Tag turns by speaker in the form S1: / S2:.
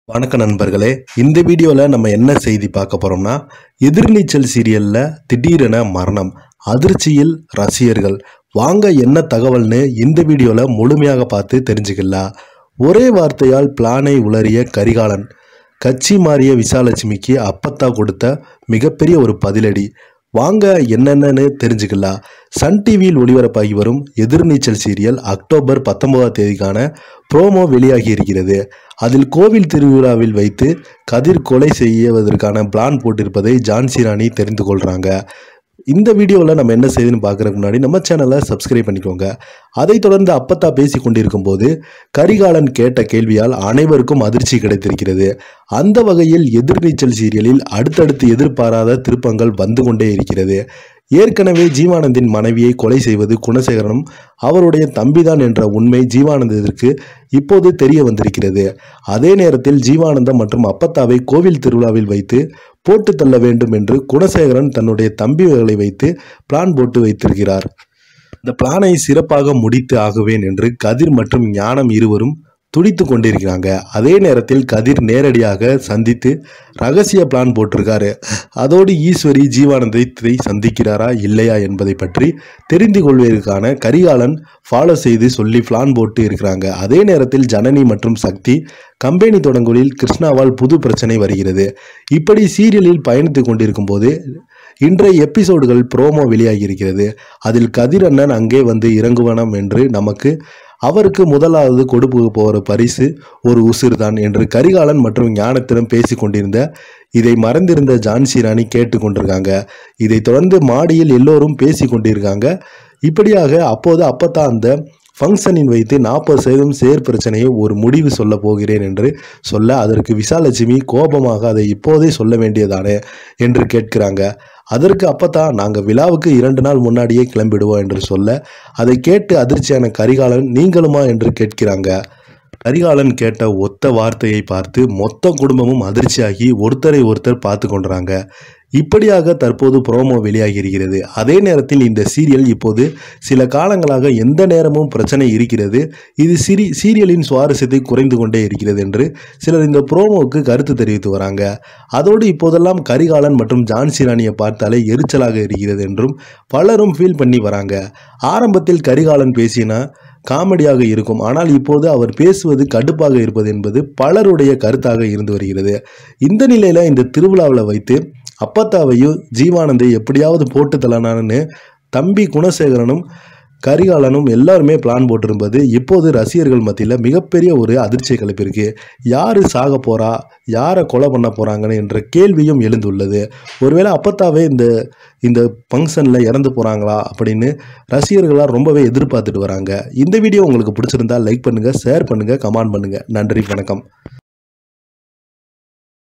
S1: வணக்கம் நண்பர்களே இந்த வீடியோவில் நம்ம என்ன செய்தி பார்க்க போகிறோம்னா எதிர்நீச்சல் சீரியலில் திடீரென மரணம் அதிர்ச்சியில் ரசிகர்கள் வாங்க என்ன தகவல்னு இந்த வீடியோவில் முழுமையாக பார்த்து தெரிஞ்சுக்கலாம் ஒரே வார்த்தையால் பிளானை உளறிய கரிகாலன் கட்சி மாறிய விசாலட்சுமிக்கு அப்பத்தா கொடுத்த மிகப்பெரிய ஒரு பதிலடி வாங்க என்னென்னு தெரிஞ்சுக்கலாம் சன் டிவியில் ஒளிபரப்பாகி வரும் எதிர்நீச்சல் சீரியல் அக்டோபர் பத்தொன்பதாம் தேதிக்கான ப்ரோமோ வெளியாகி இருக்கிறது அதில் கோவில் திருவிழாவில் வைத்து கதிர் கொலை செய்வதற்கான பிளான் போட்டிருப்பதை ஜான்சி ராணி தெரிந்து கொள்கிறாங்க இந்த வீடியோவில் நம்ம என்ன செய்யுதுன்னு பார்க்குறதுக்கு முன்னாடி நம்ம சேனலை சப்ஸ்கிரைப் பண்ணிக்கோங்க அதைத் தொடர்ந்து அப்பத்தா பேசி கொண்டிருக்கும் போது கரிகாலன் கேட்ட கேள்வியால் அனைவருக்கும் அதிர்ச்சி கிடைத்திருக்கிறது அந்த வகையில் எதிர்நீச்சல் சீரியலில் அடுத்தடுத்து எதிர்பாராத திருப்பங்கள் வந்து கொண்டே இருக்கிறது ஏற்கனவே ஜீவானந்தின் மனைவியை கொலை செய்வது குணசேகரனும் அவருடைய தம்பிதான் என்ற உண்மை ஜீவானந்தத்திற்கு இப்போது தெரிய வந்திருக்கிறது அதே நேரத்தில் ஜீவானந்தம் மற்றும் அப்பத்தாவை கோவில் திருவிழாவில் வைத்து போட்டு தள்ள வேண்டும் என்று குணசேகரன் தன்னுடைய தம்பிகளை வைத்து பிளான் போட்டு வைத்திருக்கிறார் இந்த பிளானை சிறப்பாக முடித்து ஆகுவேன் என்று கதிர் மற்றும் ஞானம் இருவரும் துடித்து கொண்டிருக்கிறாங்க அதே நேரத்தில் கதிர் நேரடியாக சந்தித்து ரகசிய பிளான் போட்டிருக்காரு அதோடு ஈஸ்வரி ஜீவானந்தத்தை சந்திக்கிறாரா இல்லையா என்பதை பற்றி தெரிந்து கொள்வதற்கான கரிகாலன் ஃபாலோ செய்து சொல்லி பிளான் போட்டு இருக்கிறாங்க அதே நேரத்தில் ஜனனி மற்றும் சக்தி கம்பெனி தொடங்குவதில் கிருஷ்ணாவால் புது பிரச்சனை வருகிறது இப்படி சீரியலில் பயணித்து கொண்டிருக்கும் போது இன்றைய எபிசோடுகள் ப்ரோமோ வெளியாகி இருக்கிறது அதில் கதிர் அண்ணன் அங்கே வந்து இறங்குவனம் என்று நமக்கு அவருக்கு முதலாவது கொடுப்பு போகிற பரிசு ஒரு உசிர் தான் என்று கரிகாலன் மற்றும் ஞானத்திடம் பேசி கொண்டிருந்த இதை மறந்திருந்த ஜான்சி ராணி கேட்டு கொண்டிருக்காங்க இதைத் தொடர்ந்து மாடியில் எல்லோரும் பேசி கொண்டிருக்காங்க இப்படியாக அப்போது அப்பத்தான் அந்த ஃபங்க்ஷனின் வைத்து நாற்பது சதவீதம் சேர் பிரச்சனையை ஒரு முடிவு சொல்ல போகிறேன் என்று சொல்ல அதற்கு விசாலட்சுமி கோபமாக அதை இப்போதே சொல்ல வேண்டியதானே என்று கேட்கிறாங்க அதற்கு அப்பத்தான் நாங்கள் விழாவுக்கு இரண்டு நாள் முன்னாடியே கிளம்பிடுவோம் என்று சொல்ல அதை கேட்டு அதிர்ச்சியான கரிகாலன் நீங்களுமா என்று கேட்கிறாங்க கரிகாலன் கேட்ட ஒத்த வார்த்தையை பார்த்து மொத்த குடும்பமும் அதிர்ச்சியாகி ஒருத்தரை ஒருத்தர் பார்த்து கொண்டுறாங்க இப்படியாக தற்போது ப்ரோமோ வெளியாகி இருக்கிறது அதே நேரத்தில் இந்த சீரியல் இப்போது சில காலங்களாக எந்த நேரமும் பிரச்சனை இருக்கிறது இது சிரி சீரியலின் சுவாரஸ்யத்தை குறைந்து கொண்டே இருக்கிறது என்று சிலர் இந்த ப்ரோமோவுக்கு கருத்து தெரிவித்து வராங்க அதோடு இப்போதெல்லாம் கரிகாலன் மற்றும் ஜான்சி ராணியை பார்த்தாலே எரிச்சலாக இருக்கிறது என்றும் பலரும் ஃபீல் பண்ணி வராங்க ஆரம்பத்தில் கரிகாலன் பேசினா காமெடியாக இருக்கும் ஆனால் இப்போது அவர் பேசுவது கடுப்பாக இருப்பது என்பது பலருடைய கருத்தாக இருந்து வருகிறது இந்த நிலையில இந்த திருவிழாவில் வைத்து அப்பத்தாவையும் ஜீவானந்தை எப்படியாவது போட்டு தள்ளனான்னு தம்பி குணசேகரனும் கரிகாலனும் எல்லாருமே பிளான் போட்டிருப்பது இப்போது ரசிகர்கள் மத்தியில் மிகப்பெரிய ஒரு அதிர்ச்சியை கிளப்பியிருக்கு யார் சாக போறா யாரை கொலை பண்ண போறாங்கன்னு என்ற கேள்வியும் எழுந்துள்ளது ஒருவேளை அப்பத்தாவே இந்த இந்த ஃபங்க்ஷனில் இறந்து போகிறாங்களா அப்படின்னு ரசிகர்களாக ரொம்பவே எதிர்பார்த்துட்டு வராங்க இந்த வீடியோ உங்களுக்கு பிடிச்சிருந்தா லைக் பண்ணுங்கள் ஷேர் பண்ணுங்கள் கமெண்ட் பண்ணுங்கள் நன்றி வணக்கம்